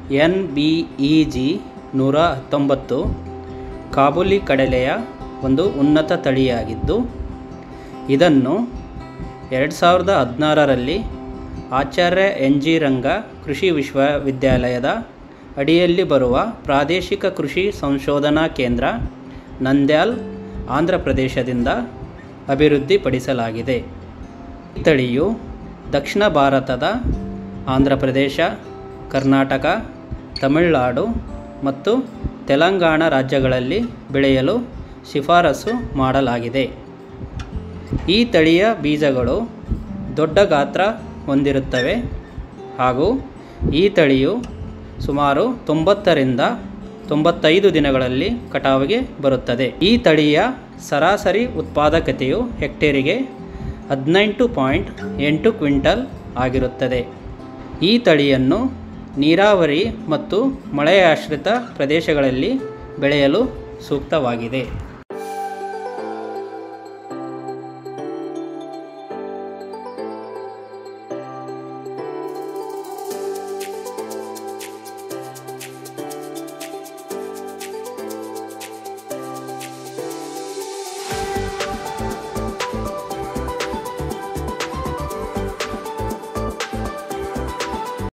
N B E G ನೂರ ಹತ್ತೊಂಬತ್ತು ಕಾಬೂಲಿ ಕಡಲೆಯ ಒಂದು ಉನ್ನತ ತಳಿಯಾಗಿದ್ದು ಇದನ್ನು ಎರಡು ಸಾವಿರದ ಹದಿನಾರರಲ್ಲಿ ಆಚಾರ್ಯ ಎನ್ ಜಿ ರಂಗ ಕೃಷಿ ವಿಶ್ವವಿದ್ಯಾಲಯದ ಅಡಿಯಲ್ಲಿ ಬರುವ ಪ್ರಾದೇಶಿಕ ಕೃಷಿ ಸಂಶೋಧನಾ ಕೇಂದ್ರ ನಂದ್ಯಾಲ್ ಆಂಧ್ರ ಪ್ರದೇಶದಿಂದ ಅಭಿವೃದ್ಧಿಪಡಿಸಲಾಗಿದೆ ಈ ತಳಿಯು ದಕ್ಷಿಣ ಭಾರತದ ಆಂಧ್ರ ಪ್ರದೇಶ ಕರ್ನಾಟಕ ತಮಿಳುನಾಡು ಮತ್ತು ತೆಲಂಗಾಣ ರಾಜ್ಯಗಳಲ್ಲಿ ಬೆಳೆಯಲು ಶಿಫಾರಸು ಮಾಡಲಾಗಿದೆ ಈ ತಳಿಯ ಬೀಜಗಳು ದೊಡ್ಡ ಗಾತ್ರ ಹೊಂದಿರುತ್ತವೆ ಹಾಗೂ ಈ ತಳಿಯು ಸುಮಾರು ತೊಂಬತ್ತರಿಂದ ತೊಂಬತ್ತೈದು ದಿನಗಳಲ್ಲಿ ಕಟಾವಿಗೆ ಬರುತ್ತದೆ ಈ ತಳಿಯ ಸರಾಸರಿ ಉತ್ಪಾದಕತೆಯು ಹೆಕ್ಟೇರಿಗೆ ಹದಿನೆಂಟು ಪಾಯಿಂಟ್ ಎಂಟು ಕ್ವಿಂಟಲ್ ಆಗಿರುತ್ತದೆ ಈ ತಳಿಯನ್ನು ನೀರಾವರಿ ಮತ್ತು ಮಳೆಯಾಶ್ರಿತ ಪ್ರದೇಶಗಳಲ್ಲಿ ಬೆಳೆಯಲು ಸೂಕ್ತವಾಗಿದೆ